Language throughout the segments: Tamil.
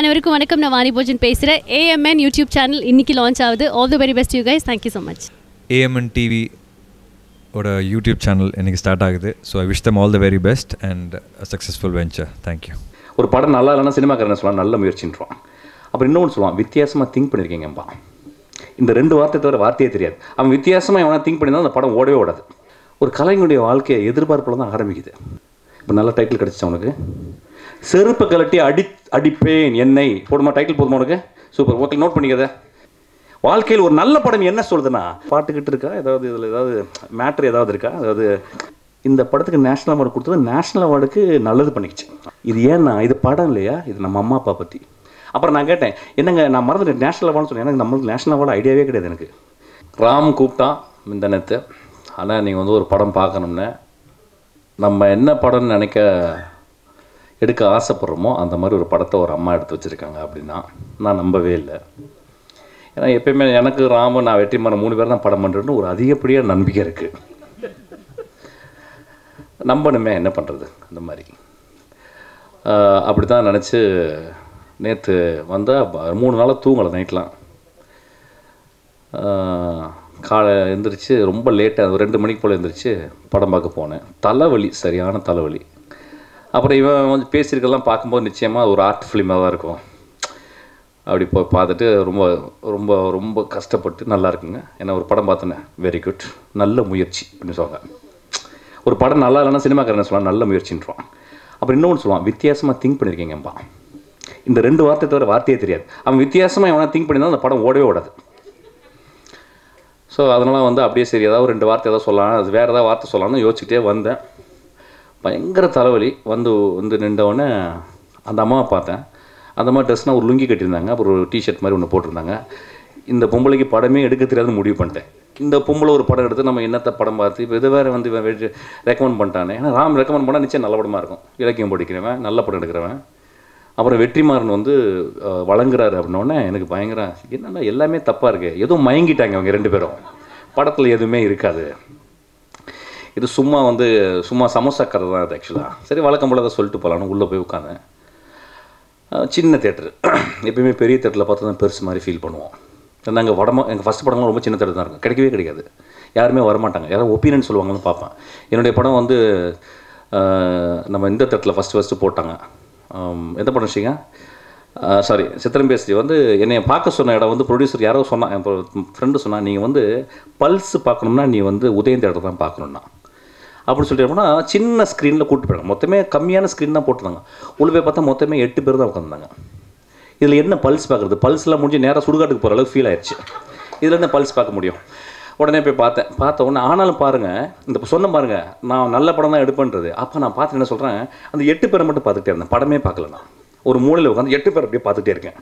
அனைவருக்கும் வணக்கம் நான் வாணி போஜன் பேசுகிறேன் ஏஎம்என் யூடியூப் சேனல் இன்னைக்கு லான்ச் ஆகுது all the very best you guys thank you so much AMN TV ஓட யூடியூப் சேனல் இன்னைக்கு ஸ்டார்ட் ஆகுது so I wish them all the very best and successful venture thank you ஒரு படம் நல்லா இல்லைன்னா சினிமாக்காரன் சொல்லுவான் நல்ல முயற்சின்றான் அப்புறம் இன்னொன்று சொல்லுவான் வித்தியாசமாக திங்க் பண்ணியிருக்கீங்கப்பா இந்த ரெண்டு வார்த்தை தவிர வார்த்தையே தெரியாது அவன் வித்தியாசமாக எவனா திங்க் பண்ணியிருந்தா அந்த படம் ஓடவே ஓடாது ஒரு கலைஞனுடைய வாழ்க்கையை எதிர்பார்ப்பில் தான் ஆரம்பிக்குது இப்போ நல்ல டைட்டில் கிடச்சிச்சா உனக்கு செருப்பு கலட்டி அடி அடிப்பேன் என்னை போடுமா டைட்டில் போதுமா உனக்கு சூப்பர் ஓகே நோட் பண்ணிக்கத வாழ்க்கையில் ஒரு நல்ல படம் என்ன சொல்லுதுன்னா பாட்டுக்கிட்டு இருக்கா ஏதாவது இதில் ஏதாவது மேட்ரு ஏதாவது இருக்கா அதாவது இந்த படத்துக்கு நேஷனல் அவார்டு கொடுத்தது நேஷனல் அவார்டுக்கு நல்லது பண்ணிக்கிச்சு இது ஏன்னா இது படம் இல்லையா இது நம்ம அம்மா அப்பா பற்றி அப்புறம் நான் கேட்டேன் என்னங்க நான் மறந்துட்டேன் நேஷனல் அவார்டுன்னு சொன்னேன் எனக்கு நம்மளுக்கு நேஷனல் அவார்டு ஐடியாவே கிடையாது எனக்கு ராம் கூப்பிட்டான் முந்தனத்து ஆனால் நீங்கள் வந்து ஒரு படம் பார்க்கணும்னு நம்ம என்ன படம்னு நினைக்க எடுக்க ஆசைப்படுறோமோ அந்த மாதிரி ஒரு படத்தை ஒரு அம்மா எடுத்து வச்சுருக்காங்க அப்படின்னா நான் நம்பவே இல்லை ஏன்னா எப்பயுமே எனக்கு ராம நான் வெற்றிமாறன் மூணு பேர் தான் படம் பண்ணுறேன்னு ஒரு அதிகப்படியாக நம்பிக்கை இருக்குது நம்பணுமே என்ன பண்ணுறது அந்த மாதிரி அப்படி தான் நினச்சி நேற்று வந்தால் மூணு நாளாக தூங்கலை நைட்லாம் காலை எழுந்திரிச்சு ரொம்ப லேட்டாக ஒரு ரெண்டு மணிக்கு போல் எழுந்திரிச்சு படம் பார்க்க போனேன் தலைவலி சரியான தலைவலி அப்புறம் இவன் வந்து பேசியிருக்கெல்லாம் பார்க்கும்போது நிச்சயமாக ஒரு ஆர்ட் ஃபிலிமாக தான் இருக்கும் அப்படி போய் பார்த்துட்டு ரொம்ப ரொம்ப ரொம்ப கஷ்டப்பட்டு நல்லா இருக்குங்க ஏன்னா ஒரு படம் பார்த்தோன்னே வெரி குட் நல்ல முயற்சி அப்படின்னு சொல்லுவாங்க ஒரு படம் நல்லா இல்லைன்னா சினிமாக்காரன் சொல்லுவான் நல்ல முயற்சின்றான் அப்புறம் இன்னொன்று சொல்லுவான் வித்தியாசமாக திங்க் பண்ணியிருக்கீங்கப்பா இந்த ரெண்டு வார்த்தை தவிர வார்த்தையே தெரியாது அவன் வித்தியாசமாக எவனா திங்க் பண்ணியிருந்தா அந்த படம் ஓடவே ஓடாது ஸோ அதனால் வந்து அப்படியே சரி ஏதாவது ஒரு ரெண்டு வார்த்தை ஏதாவது சொல்லலாம் அது வேறு ஏதாவது வார்த்தை சொல்லலாம்னு யோசிச்சுட்டே வந்தேன் பயங்கர தலைவலி வந்து வந்து நின்றவுடனே அந்த அம்மாவை பார்த்தேன் அந்த மாதிரி ட்ரெஸ்னால் ஒரு லுங்கி கட்டியிருந்தாங்க அப்புறம் ஒரு டிஷர்ட் மாதிரி ஒன்று போட்டிருந்தாங்க இந்த பொம்பளைக்கு படமே எடுக்க தெரியாதுன்னு முடிவு பண்ணிட்டேன் இந்த பொம்பளை ஒரு படம் எடுத்து நம்ம என்னத்தை படம் பார்த்து இப்போ இது வேறு வந்து இவன் ரெக்கமெண்ட் பண்ணிட்டானே ஏன்னா ராம் ரெக்கமெண்ட் பண்ணால் நிச்சயம் நல்ல படமாக இருக்கும் இலக்கியம் படிக்கிறவன் நல்ல படம் எடுக்கிறவன் அப்புறம் வெற்றிமாறன் வந்து அஹ், வழங்குறாரு அப்படின்னோடனே எனக்கு பயங்கர என்னென்னா எல்லாமே தப்பாக இருக்குது எதுவும் மயங்கிட்டாங்க அவங்க ரெண்டு பேரும் படத்தில் எதுவுமே இருக்காது இது சும்மா வந்து சும்மா சமோசா கதை தான் அது ஆக்சுவலாக சரி வழக்கம் போல அதை சொல்லிட்டு போகலான்னு உள்ளே போய் உட்காந்தேன் அஹ், சின்ன தேட்டரு எப்பயுமே பெரிய தேட்டரில் பார்த்து தான் பெருசு மாதிரி ஃபீல் பண்ணுவோம் நாங்கள் வடமா எங்கள் ஃபஸ்ட் படம்லாம் ரொம்ப சின்ன தேட்டர் தான் இருக்கும் கிடைக்கவே கிடைக்காது யாருமே வரமாட்டாங்க யாராவது ஒப்பீனியன் சொல்லுவாங்கன்னு பார்ப்பேன் என்னுடைய படம் வந்து அஹ், நம்ம இந்த தேட்டரில் ஃபஸ்ட்டு ஃபஸ்ட்டு போட்டாங்க ஆம், எந்த படம் வச்சிங்க சாரி சித்திரம்பேஸ்ரீ வந்து என்னை பார்க்க சொன்ன இடம் வந்து ப்ரொடியூசர் யாரோ சொன்னான் என் ஃப்ரெண்டு சொன்னான் நீங்கள் வந்து பல்ஸ் பார்க்கணும்னா நீ வந்து உதயம் தேட்டர் தான் பார்க்கணுன்னா அப்படி சொல்லிட்டு போனால் சின்ன ஸ்க்ரீனில் கூப்பிட்டு போயிடாங்க மொத்தமே கம்மியான ஸ்க்ரீன் தான் போட்டிருந்தாங்க உள்ள போய் பார்த்தா மொத்தமே எட்டு பேர் தான் உட்காந்துருந்தாங்க இதில் என்ன பல்ஸ் பார்க்குறது பல்ஸ்லாம் முடிஞ்சு நேராக சுடுகாட்டுக்கு போகிற அளவுக்கு ஃபீல் ஆயிடுச்சு இதில் என்ன பல்ஸ் பார்க்க முடியும் உடனே போய் பார்த்தேன் பார்த்த உடனே ஆனாலும் பாருங்கள் இந்த சொன்ன பாருங்க நான் நல்ல படம் தான் எடுப்பேன்றது அப்போ நான் பார்த்து என்ன சொல்கிறேன் அந்த எட்டு பேரை மட்டும் பார்த்துட்டே இருந்தேன் படமே பார்க்கல நான் ஒரு மூலையில் உட்காந்து எட்டு பேர் அப்படியே பார்த்துட்டே இருக்கேன்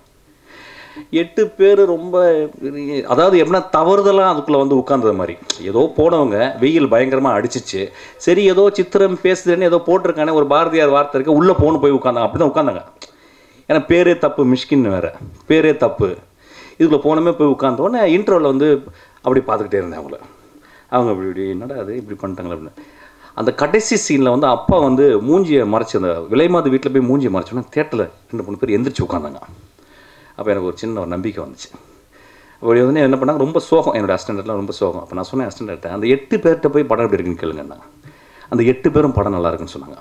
எட்டு பேர் ரொம்ப பெரிய- அதாவது எப்படின்னா தவறுதலாக அதுக்குள்ளே வந்து உட்கார்ந்தது மாதிரி ஏதோ போனவங்க வெயில் பயங்கரமாக அடிச்சிச்சு சரி ஏதோ சித்திரம் பேசுதுன்னு ஏதோ போட்டிருக்கானே ஒரு பாரதியார் வார்த்தை இருக்கு உள்ளே போகணும் போய் உட்காந்தாங்க அப்படி தான் உட்காந்தாங்க ஏன்னா பேரே தப்பு மிஷ்கின் வேறு பேரே தப்பு இதுக்குள்ளே போனமே போய் உட்கார்ந்த உடனே இன்டர்வலில் வந்து அப்படி பார்த்துக்கிட்டே இருந்தேன் அவங்கள அவங்க இப்படி இப்படி என்னடா அது இப்படி பண்ணிட்டாங்களே அப்படின்னு அந்த கடைசி சீனில் வந்து அப்பா வந்து மூஞ்சியை மறைச்சு அந்த விலைமாது வீட்டில் போய் மூஞ்சியை மறைச்சோன்னா தேட்டரில் ரெண்டு மூணு பேர் எந்திரிச்சு உட்காந்தாங்க அப்போ எனக்கு ஒரு சின்ன ஒரு நம்பிக்கை வந்துச்சு அப்படி வந்து என்ன பண்ணாங்க ரொம்ப சோகம் என்னோட அஸ்டண்டர்ட்லாம் ரொம்ப சோகம் அப்போ நான் சொன்னேன் அஸ்டண்டர்ட்ட அந்த எட்டு பேர்கிட்ட போய் படம் எப்படி இருக்குன்னு கேளுங்கண்ணா அந்த எட்டு பேரும் படம் நல்லா இருக்குன்னு சொன்னாங்க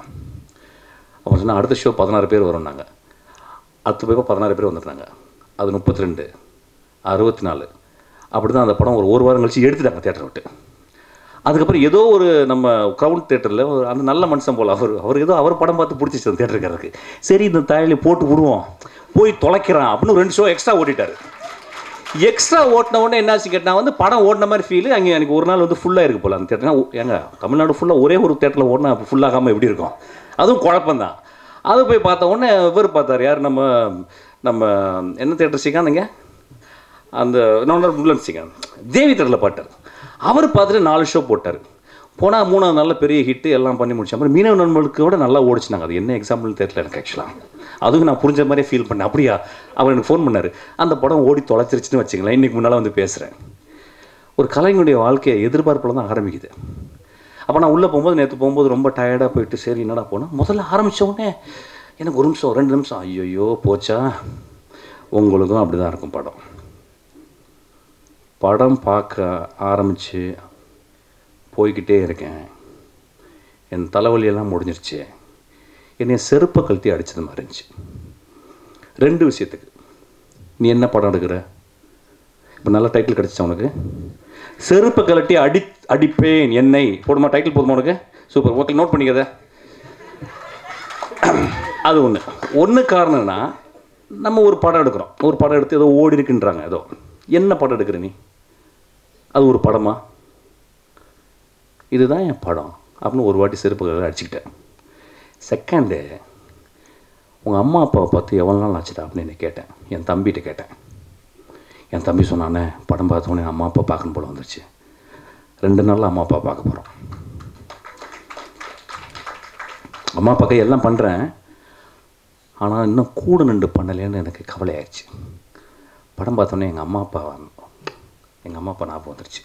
அப்போ சொன்னால் அடுத்த ஷோ பதினாறு பேர் வரும்னாங்க அடுத்த போய் பதினாறு பேர் வந்துருந்தாங்க அது முப்பத்தி ரெண்டு அறுபத்தி நாலு அப்படி தான் அந்த படம் ஒரு ஒரு வாரம் கழிச்சு எடுத்துட்டாங்க தேட்டரை விட்டு அதுக்கப்புறம் ஏதோ ஒரு நம்ம க்ரௌண்ட் தேட்டரில் அந்த நல்ல மனுஷன் போல் அவர் அவர் ஏதோ அவர் படம் பார்த்து பிடிச்சிச்சு அந்த தேட்டருக்காரருக்கு சரி இந்த தாயில போட்டு விடுவோம் போய் தொலைக்கிறான் அப்படின்னு ஒரு ரெண்டு ஷோ எக்ஸ்ட்ரா ஓட்டிட்டாரு எக்ஸ்ட்ரா ஓட்டின உடனே என்னாச்சு கேட்டால் வந்து படம் ஓடின மாதிரி ஃபீல் அங்கே எனக்கு ஒரு நாள் வந்து ஃபுல்லாக இருக்கு போல அந்த தேட்டர்னா ஏங்க தமிழ்நாடு ஃபுல்லாக ஒரே ஒரு தேட்டரில் ஓடினா ஃபுல்லாகாமல் எப்படி இருக்கும் அதுவும் குழப்பம்தான் அது போய் பார்த்த உடனே இவர் பார்த்தார் யார் நம்ம நம்ம என்ன தேட்டர் சிக்காந்தீங்க அந்த இன்னொன்று முல்லன் சிக்கன் தேவி தேட்டரில் பாட்டார் அவர் பார்த்துட்டு நாலு ஷோ போட்டார் போனால் மூணாவது நல்ல பெரிய ஹிட்டு எல்லாம் பண்ணி முடிச்ச அப்புறம் மீனவ நண்பர்களுக்கு விட நல்லா ஓடிச்சுனாங்க அது என்ன எக்ஸாம்பிள் தெரியல எனக்கு ஆக்சுவலாக அதுவும் நான் புரிஞ்ச மாதிரியே ஃபீல் பண்ணேன் அப்படியா அவர் எனக்கு ஃபோன் பண்ணார் அந்த படம் ஓடி தொலைச்சிருச்சுன்னு வச்சுங்களேன் இன்றைக்கி முன்னால் வந்து பேசுகிறேன் ஒரு கலைஞனுடைய வாழ்க்கையை எதிர்பார்ப்பில் தான் ஆரம்பிக்குது அப்போ நான் உள்ளே போகும்போது நேற்று போகும்போது ரொம்ப டயர்டாக போயிட்டு சரி என்னடா போனேன் முதல்ல ஆரம்பிச்ச உடனே எனக்கு ஒரு நிமிஷம் ரெண்டு நிமிஷம் ஐயோ போச்சா உங்களுக்கும் அப்படி தான் இருக்கும் படம் படம் பார்க்க ஆரம்பித்து போய்கிட்டே இருக்கேன் என் தலைவலியெல்லாம் முடிஞ்சிருச்சு என்னை செருப்பை கழட்டி அடிச்சது மாதிரி இருந்துச்சு ரெண்டு விஷயத்துக்கு நீ என்ன படம் எடுக்கிற இப்போ நல்ல டைட்டில் கிடச்சிச்சா உனக்கு செருப்பை கழட்டி அடி அடிப்பேன் என்னை போடுமா டைட்டில் போதுமா உனக்கு சூப்பர் ஓகே நோட் பண்ணிக்கத அது ஒன்று ஒன்று காரணம்னா நம்ம ஒரு படம் எடுக்கிறோம் ஒரு படம் எடுத்து ஏதோ ஓடி இருக்குன்றாங்க ஏதோ என்ன படம் எடுக்கிற நீ அது ஒரு படமா இதுதான் என் படம் அப்படின்னு ஒரு வாட்டி செருப்புகளை அடிச்சுக்கிட்டேன் செகண்டு உங்கள் அம்மா அப்பாவை பார்த்து எவ்வளோ நாள் ஆச்சுடா அப்படின்னு என்னை கேட்டேன் என் தம்பிகிட்ட கேட்டேன் என் தம்பி சொன்னானே படம் பார்த்தோன்னே அம்மா அப்பா பார்க்கணும் போல வந்துருச்சு ரெண்டு நாளில் அம்மா அப்பா பார்க்க போகிறோம் அம்மா அப்பாக்கு எல்லாம் பண்ணுறேன் ஆனால் இன்னும் கூட நின்று பண்ணலேன்னு எனக்கு கவலை ஆயிடுச்சு படம் பார்த்தோன்னே எங்கள் அம்மா அப்பா எங்கள் அம்மா அப்பா ஞாபகம் வந்துருச்சு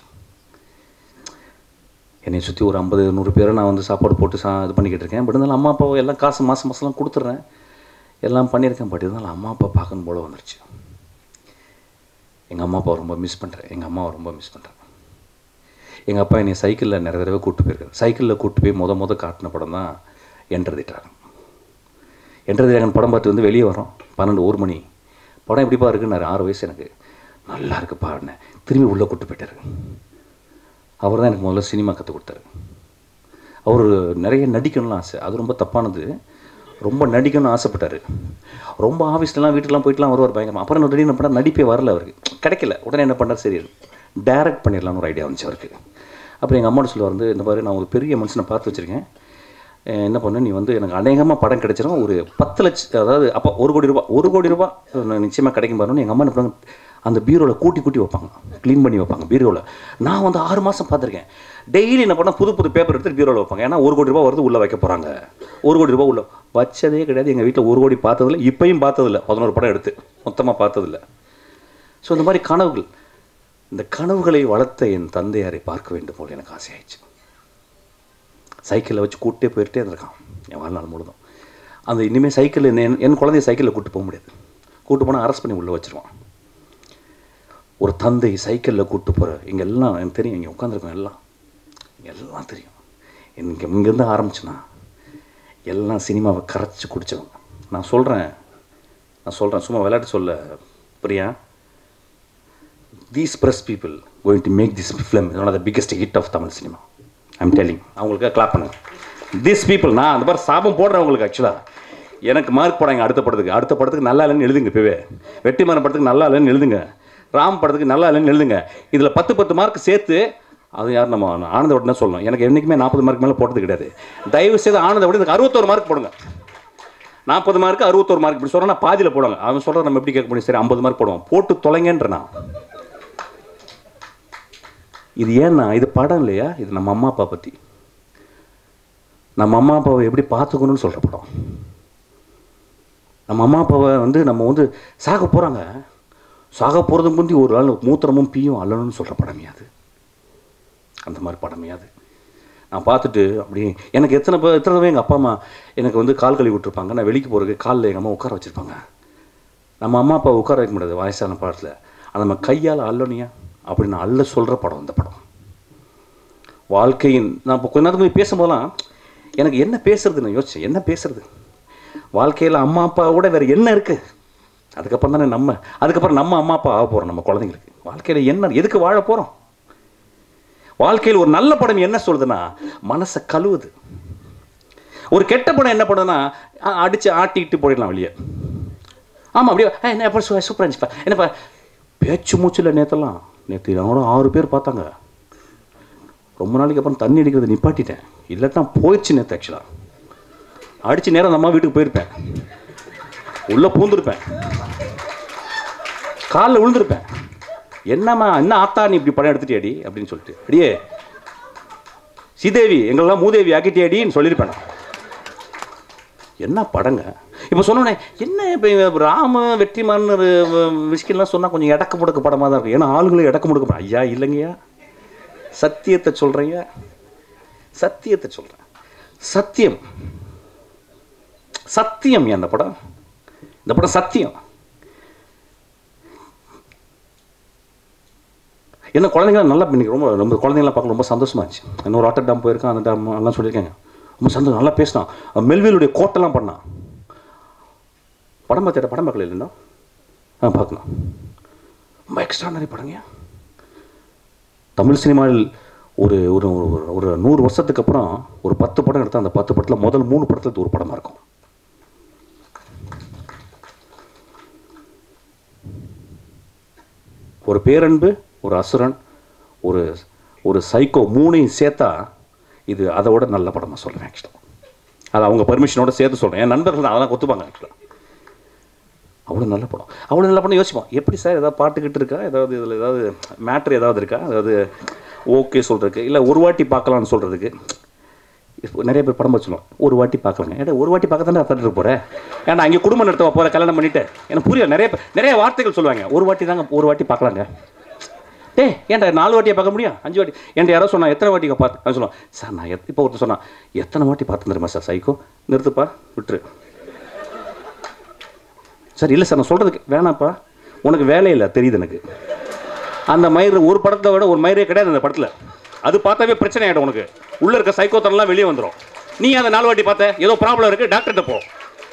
என்னை சுற்றி ஒரு ஐம்பது நூறு பேரை நான் வந்து சாப்பாடு போட்டு சா இது பண்ணிக்கிட்டு இருக்கேன் பட் இருந்தாலும் அம்மா அப்பாவை எல்லாம் காசு மாதம் மாதம்லாம் கொடுத்துட்றேன் எல்லாம் பண்ணியிருக்கேன் பட் இருந்தாலும் அம்மா அப்பா பார்க்கணும் போல வந்துருச்சு எங்கள் அம்மா அப்பாவை ரொம்ப மிஸ் பண்ணுறேன் எங்கள் அம்மாவை ரொம்ப மிஸ் பண்ணுறேன் எங்கள் அப்பா என்னை சைக்கிளில் நிறைய தடவை கூப்பிட்டு போயிருக்காரு சைக்கிளில் கூப்பிட்டு போய் முத முத காட்டின படம் தான் Enter the Dragon Enter the Dragon படம் பார்த்து வந்து வெளியே வரோம் பன்னெண்டு ஒரு மணி படம் எப்படிப்பா இருக்குன்னு ஆறு வயசு எனக்கு நல்லா இருக்குப்பா அப்படின்னேன் திரும்பி உள்ளே கூப்பிட்டு போயிட்டாரு அவர் தான் எனக்கு முதல்ல சினிமா கற்றுக் கொடுத்தாரு அவர் நிறைய நடிக்கணும்னு ஆசை அது ரொம்ப தப்பானது ரொம்ப நடிக்கணும்னு ஆசைப்பட்டார் ரொம்ப ஆஃபீஸ்லலாம் வீட்டுக்குலாம் போயிட்டுலாம் வருவார் பயங்கரமா அப்புறம் என்ன திடீர்னு பண்ணால் நடிப்பே வரல அவருக்கு கிடைக்கல உடனே என்ன பண்ணார் சரி டைரக்ட் பண்ணிடலாம்னு ஒரு ஐடியா வந்துச்சு அவருக்கு அப்புறம் எங்கள் அம்மாட்ட சொல்லுவார் வந்து இந்த மாதிரி நான் ஒரு பெரிய மனுஷனை பார்த்து வச்சுருக்கேன் அஹ் என்ன பண்ணு நீ வந்து எனக்கு அநேகமாக படம் கிடைச்சிரும் ஒரு பத்து லட்சம் அதாவது அப்போ ஒரு கோடி ரூபாய் ஒரு கோடி ரூபாய் நிச்சயமாக கிடைக்கும் பாருன்னு எங்கள் அம்மா என்ன பண்ணுவாங்க அந்த பீரோவில் கூட்டி கூட்டி வைப்பாங்க க்ளீன் பண்ணி வைப்பாங்க பீரோவில் நான் வந்து ஆறு மாதம் பார்த்துருக்கேன் டெய்லி என்ன பண்ணால் புது புது பேப்பர் எடுத்து பீரோவில் வைப்பாங்க ஏன்னா ஒரு கோடி ரூபாய் வருது உள்ளே வைக்க போகிறாங்க ஒரு கோடி ரூபாய் உள்ள வச்சதே கிடையாது எங்கள் வீட்டில் ஒரு கோடி பார்த்ததில்ல இப்பயும் பார்த்ததில்ல பதினோரு படம் எடுத்து மொத்தமாக பார்த்ததில்ல ஸோ இந்த மாதிரி கனவுகள் இந்த கனவுகளை வளர்த்த என் தந்தையாரை பார்க்க வேண்டும் போல் எனக்கு ஆசையாயிடுச்சு சைக்கிளில் வச்சு கூட்டே போயிட்டே இருந்திருக்கான் என் வாழ்நாள் முழுதும் அந்த இனிமேல் சைக்கிளில் என் என் குழந்தைய சைக்கிளில் கூட்டு போக முடியாது கூட்டு போனால் அரெஸ்ட் பண்ணி உள்ளே வச்சிருவான் ஒரு தந்தை சைக்கிளில் கூட்டு போகிற இங்கே எல்லாம் எனக்கு தெரியும் இங்கே உட்காந்துருக்கோம் எல்லாம் இங்க எல்லாம் தெரியும் இங்கே இங்கேருந்து ஆரம்பிச்சுனா எல்லாம் சினிமாவை கரைச்சி குடித்தவங்க நான் சொல்கிறேன் நான் சொல்கிறேன் சும்மா விளையாட்டு சொல்ல Priya these press people going to make this film one of the biggest hit of Tamil cinema I'm telling அவங்களுக்கு கிளாப் பண்ணுங்க திஸ் பீப்புள் நான் அந்த மாதிரி சாபம் போடுறேன் உங்களுக்கு ஆக்சுவலாக எனக்கு மார்க் போடாங்க அடுத்த படத்துக்கு அடுத்த படத்துக்கு நல்லா இல்லைன்னு எழுதுங்க இப்போவே வெற்றிமாறன் படத்துக்கு நல்லா இல்லைன்னு எழுதுங்க ராம் படத்துக்கு நல்லா இல்லைன்னு எழுதுங்க இதில் பத்து பத்து மார்க் சேர்த்து அது யார் நம்ம ஆனந்த விட்டு சொல்லணும் எனக்கு என்றைக்குமே நாற்பது மார்க் மேலே போட்டது கிடையாது தயவு செய்து ஆனந்த விட எனக்கு அறுபத்தோரு மார்க் போடுங்க நாற்பது மார்க் அறுபத்தோரு மார்க் இப்படி சொல்கிறேன்னா பாதியில் போடுவாங்க அவன் சொல்கிற நம்ம எப்படி கேட்க முடியும் சரி ஐம்பது மார்க் போடுவோம் போட்டு தொலைங்கன்ற நான் இது ஏன்னா இது படம் இல்லையா இது நம்ம அம்மா அப்பா பற்றி நம்ம அம்மா அப்பாவை எப்படி பார்த்துக்கணும்னு சொல்கிற படம் நம்ம அம்மா அப்பாவை வந்து நம்ம வந்து சாக போகிறாங்க சாக போகிறது முந்தி ஒரு ஆள் மூத்திரமும் பீயும் அல்லணும்னு சொல்கிற படமே அது அந்த மாதிரி படமே அது நான் பார்த்துட்டு அப்படியே எனக்கு எத்தனை பேர் எத்தனை தடவை எங்கள் அப்பா அம்மா எனக்கு வந்து கால் கழுவி விட்டுருப்பாங்க நான் வெளிக்கு போகிறதுக்கு காலில் எங்கள் அம்மா உட்கார வச்சுருப்பாங்க நம்ம அம்மா அப்பா உட்கார வைக்க முடியாது வயசான பாடத்தில் அது நம்ம கையால் அல்லனியா அப்படின்னு அல்ல சொல்கிற படம் இந்த படம் வாழ்க்கையின் நான் இப்போ கொஞ்ச நேரத்துக்கு பேசும்போதெல்லாம் எனக்கு என்ன பேசுறது நான் யோசிச்சேன் என்ன பேசுறது வாழ்க்கையில் அம்மா அப்பாவோட வேறு என்ன இருக்குது அதுக்கப்புறம் தானே நம்ம அதுக்கப்புறம் நம்ம அம்மா அப்பா ஆக போகிறோம் நம்ம குழந்தைங்களுக்கு வாழ்க்கையில் என்ன எதுக்கு வாழ போகிறோம் வாழ்க்கையில் ஒரு நல்ல படம் என்ன சொல்லுதுன்னா மனசை கழுவுது ஒரு கெட்ட படம் என்ன பண்ணுதுன்னா அ- அடிச்சு ஆட்டிட்டு போயிடலாம் வெளியே ஆமாம் அப்படியே "ஏய், என்ன எப்போ சூப்பராக இருந்துச்சுப்பா என்னப்பா பேச்சு மூச்சில் நேற்றெல்லாம் நேற்று என்னோட ஆறு பேர் பார்த்தாங்க ரொம்ப நாளைக்கு அப்புறம் தண்ணி அடிக்கிறத நிப்பாட்டிட்டேன் இல்லாட்டா போயிடுச்சு நேற்று ஆக்சுவலாக அடிச்சு நேரம் அந்த அம்மா வீட்டுக்கு போயிருப்பேன் உள்ளே பூந்துருப்பேன் காலில் விழுந்திருப்பேன் என்னம்மா என்ன ஆத்தா நீ இப்படி படம் எடுத்துட்டியாடி அப்படின்னு சொல்லிட்டு அடியே ஸ்ரீதேவி எங்களெல்லாம் மூதேவி ஆக்கிட்டியாடின்னு சொல்லியிருப்பேன் நான். என்ன படங்க இப்போ சொன்னோன்னே என்ன இப்போ ராம வெற்றிமான் விஷயம்லாம் சொன்னால் கொஞ்சம் இடக்கு முடக்கு படமாக தான் இருக்கும் ஏன்னா ஆளுங்களும் இடக்கு முடக்கு படம் ஐயா இல்லைங்கய்யா சத்தியத்தை சொல்கிறீங்க சத்தியத்தை சொல்கிறேன் சத்தியம் சத்தியம் அந்த படம் இந்த படம் சத்தியம் என்ன குழந்தைங்களாம் நல்லா இன்னைக்கு ரொம்ப ரொம்ப குழந்தைங்களாம் பார்க்க ரொம்ப சந்தோஷமா இருந்துச்சு இன்னொரு வாட்டர் டேம் போயிருக்கான் அந்த டேம் எல்லாம் சொல்லியிருக்காங்க ரொம்ப சந்தோஷம் நல்லா பேசினான் மெல்விலுடைய கோட்டெல்லாம் பண்ணான் படம் பார்த்துட்ட படம் பார்க்கல இல்லைன்னா ஆ பார்க்கலாம் ரொம்ப எக்ஸ்ட்ரானரி படங்க தமிழ் சினிமாவில் ஒரு ஒரு ஒரு- ஒரு நூறு வருஷத்துக்கு அப்புறம் ஒரு பத்து படம் எடுத்தால் அந்த பத்து படத்தில் முதல் மூணு படத்தில் இது ஒரு படமாக இருக்கும் ஒரு பேரன்பு ஒரு அசுரன் ஒரு ஒரு சைக்கோ மூணையும் சேர்த்தா இது அதை விட நல்ல படமாக சொல்கிறேன் ஆக்சுவலாக அது அவங்க பர்மிஷனோட சேர்த்து சொல்கிறேன் என் நண்பர்கள் அதெல்லாம் ஒத்துப்பாங்க ஆக்சுவலாக அவ்வளோ நல்ல படம் அவ்வளோ நல்ல படம் யோசிப்போம் எப்படி சார் ஏதாவது பாட்டுக்கிட்டு இருக்கா ஏதாவது இதில் ஏதாவது மேட்ரு ஏதாவது இருக்கா அதாவது ஓகே சொல்கிறதுக்கு இல்லை ஒரு வாட்டி பார்க்கலாம்னு சொல்கிறதுக்கு இப்போ நிறைய பேர் படம் வச்சுருவோம் ஒரு வாட்டி பார்க்கலாங்க ஏடா ஒரு வாட்டி பார்க்க தானே பார்த்துட்டு போகிறேன் ஏன்னா அங்கே குடும்பம் நடத்த போகிற கல்யாணம் பண்ணிட்டு எனக்கு புரியல நிறைய பேர் நிறைய வார்த்தைகள் சொல்லுவாங்க ஒரு வாட்டி தாங்க ஒரு வாட்டி பார்க்கலாங்க டேய் ஏன்டா நாலு வாட்டியை பார்க்க முடியும் அஞ்சு வாட்டி என்கிட்ட யாரோ சொன்னா எத்தனை வாட்டி பார்த்து நான் சொல்லுவேன் சார் நான் எத் இப்போ ஒருத்தர் சொன்னான் எத்தனை வாட்டி பார்த்து தெரியுமா சார் சைக்கோ நிறுத்துப்பா விட்டுரு சார் இல்லை சார் நான் சொல்கிறதுக்கு வேணாப்பா உனக்கு வேலை இல்லை தெரியுது எனக்கு அந்த மயிர் ஒரு படத்தை விட ஒரு மயிரே கிடையாது அந்த படத்தில் அது பார்த்தாவே பிரச்சனை ஆகிடும் உனக்கு உள்ளே இருக்க சைக்கோத்தனம்லாம் வெளியே வந்துடும் நீ அந்த நாலு வாட்டி பார்த்த ஏதோ ப்ராப்ளம் இருக்குது டாக்டர்கிட்ட போ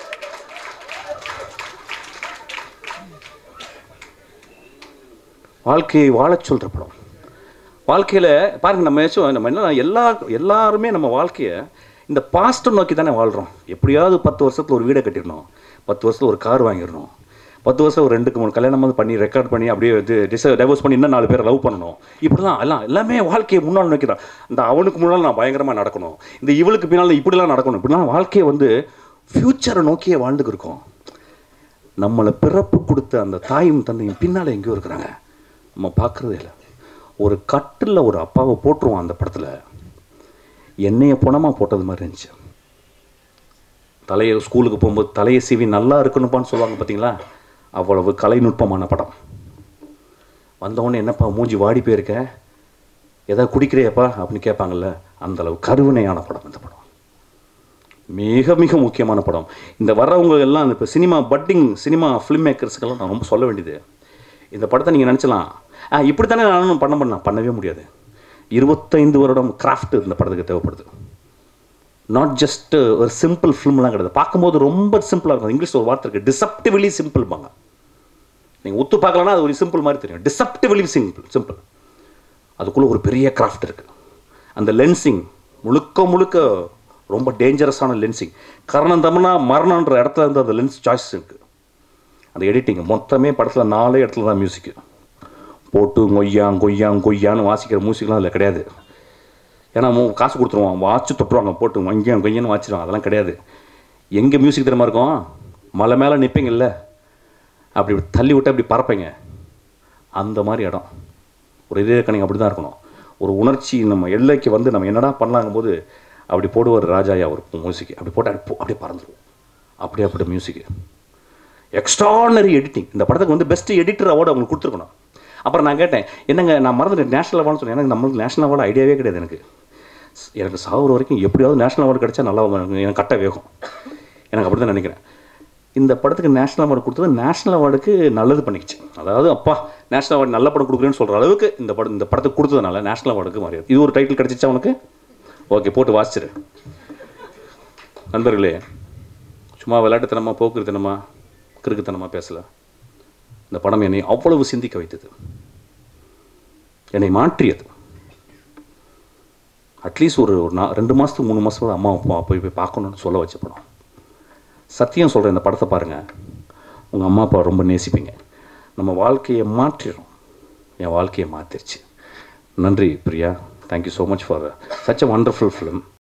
வாழ்க்கையை வாழச் சொல்கிற படம் வாழ்க்கையில் பாருங்க நம்ம ஏதாச்சும் நம்ம என்ன எல்லா எல்லாருமே நம்ம வாழ்க்கையை இந்த பாஸ்ட்டை நோக்கி தானே வாழ்கிறோம் எப்படியாவது பத்து வருஷத்தில் ஒரு வீடை கட்டிடணும் பத்து வருஷத்தில் ஒரு கார் வாங்கிடணும் பத்து வருஷம் ஒரு ரெண்டுக்கு மூணு கல்யாணம் வந்து பண்ணி ரெக்கார்ட் பண்ணி அப்படியே இது டிஸ் டைவர்ஸ் பண்ணி இன்னும் நாலு பேரை லவ் பண்ணணும் இப்படி தான் எல்லாம் எல்லாமே வாழ்க்கையை முன்னால் நோக்கி தான் இந்த அவனுக்கு முன்னால் நான் பயங்கரமாக நடக்கணும் இந்த இவளுக்கு பின்னால் இப்படிலாம் நடக்கணும் இப்படிலாம் வாழ்க்கையை வந்து ஃப்யூச்சரை நோக்கியே வாழ்ந்துக்கு இருக்கோம் நம்மளை பிறப்பு கொடுத்த அந்த தாயும் தந்தையும் பின்னால் எங்கேயோ இருக்கிறாங்க நம்ம பார்க்குறதே இல்லை ஒரு கட்டில் ஒரு அப்பாவை போட்டுருவோம் அந்த படத்தில் என்னைய பணமாக போட்டது மாதிரி இருந்துச்சு தலையை ஸ்கூலுக்கு போகும்போது தலையை சீவி நல்லா இருக்கணுப்பான்னு சொல்லுவாங்க பார்த்தீங்களா அவ்வளவு கலைநுட்பமான படம் வந்தவொடனே என்னப்பா மூஞ்சி வாடி போயிருக்க ஏதாவது குடிக்கிறியப்பா அப்படின்னு கேட்பாங்கல்ல அந்த அளவு கருவினையான படம் இந்த படம் மிக மிக முக்கியமான படம் இந்த வர்றவங்க எல்லாம் இப்போ சினிமா பட்டிங் சினிமா ஃபிலிம் மேக்கர்ஸ்க்கெல்லாம் நான் ரொம்ப சொல்ல வேண்டியது இந்த படத்தை நீங்கள் நினச்சலாம் ஆ இப்படி தானே நானும் பண்ண பண்ணலாம் பண்ணவே முடியாது இருபத்தைந்து வருடம் கிராஃப்ட் இந்த படத்துக்கு தேவைப்படுது நாட் ஜஸ்ட் ஒரு சிம்பிள் ஃபிலிம்லாம் கிடையாது பார்க்கும்போது ரொம்ப சிம்பிளாக இருக்கும் இங்கிலீஷ் ஒரு வார்த்தை இருக்குது டிசப்டிவ்லி சிம்பிள்பாங்க நீங்கள் ஒத்து பார்க்கலன்னா அது ஒரு சிம்பிள் மாதிரி தெரியும் டிசப்டிவ்லி சிம்பிள் சிம்பிள் அதுக்குள்ளே ஒரு பெரிய கிராஃப்ட் இருக்குது அந்த லென்சிங் முழுக்க முழுக்க ரொம்ப டேஞ்சரஸான லென்சிங் கரணம் தமிழ்னா மரணன்ற இடத்துல இருந்து அந்த லென்ஸ் சாய்ஸ் இருக்குது அந்த எடிட்டிங் மொத்தமே படத்தில் நாலே இடத்துல தான் மியூசிக்கு போட்டு கொய்யாங் கொய்யாங் கொய்யான்னு வாசிக்கிற மியூசிக்லாம் அதில் கிடையாது ஏன்னா மு- காசு கொடுத்துருவான் வாட்ச் தொட்டுருவாங்க போட்டு கொய்யான் கொய்யான்னு வாச்சிருவான் அதெல்லாம் கிடையாது எங்கே மியூசிக் தெரியுமா இருக்கும் மலை மேலே நிற்பீங்கல்ல அப்படி தள்ளி விட்டு அப்படி பறப்பீங்க அந்த மாதிரி இடம் ஒரு இதே கணிங்க அப்படி தான் இருக்கணும் ஒரு உணர்ச்சி நம்ம எல்லைக்கு வந்து நம்ம என்னடா பண்ணலாங்கும் போது அப்படி போடுவார் ராஜாயா ஒரு மியூசிக் அப்படி போட்டு அப்படி போ- அப்படியே பறந்துருவோம் அப்படியே அப்படி மியூசிக்கு எக்ஸ்ட்ரானரி எடிட்டிங் இந்த படத்துக்கு வந்து பெஸ்ட் எடிட்டர் அவார்டு அவங்களுக்கு கொடுத்துருக்கணும் அப்புறம் நான் கேட்டேன் என்னங்க நான் மறந்துட்டேன் நேஷனல் அவார்டு சொன்னேன் எனக்கு நம்மளுக்கு நேஷனல் அவார்டு ஐடியாவே கிடையாது எனக்கு ஸ்- எனக்கு சாகுற வரைக்கும் எப்படியாவது நேஷனல் அவார்டு கிடைச்சா நல்லா இருக்கும். எனக்கு கட்ட வேகும் எனக்கு அப்படி தான் நினைக்கிறேன் இந்த படத்துக்கு நேஷனல் அவார்டு கொடுத்தது நேஷனல் அவார்டுக்கு நல்லது பண்ணிக்கிச்சு அதாவது அப்பா நேஷனல் அவார்டு நல்ல படம் கொடுக்குறேன்னு சொல்கிற அளவுக்கு இந்த படம் இந்த படத்துக்கு கொடுத்ததுனால நேஷனல் அவார்டுக்கு மாறியது இது ஒரு டைட்டில் கிடைச்சிச்சா உனக்கு ஓகே போட்டு வாசிச்சிரு நண்பர்களே சும்மா விளையாட்டுத்தனமா போக்குறத்தனமா கிறுக்குத்தனமா பேசல இந்த படம் என்னை அவ்வளவு சிந்திக்க வைத்தது என்னை மாற்றியது அட்லீஸ்ட் ஒரு ஒரு நா- ரெண்டு மாதத்துக்கு மூணு மாதம் அம்மா அப்பா போய் போய் பார்க்கணும்னு சொல்ல வச்ச படம் சத்தியம் சொல்கிறேன் இந்த படத்தை பாருங்கள் உங்கள் அம்மா அப்பா ரொம்ப நேசிப்பீங்க நம்ம வாழ்க்கையை மாற்றிடும் என் வாழ்க்கையை மாற்றிருச்சு நன்றி Priya thank you so much for such a wonderful film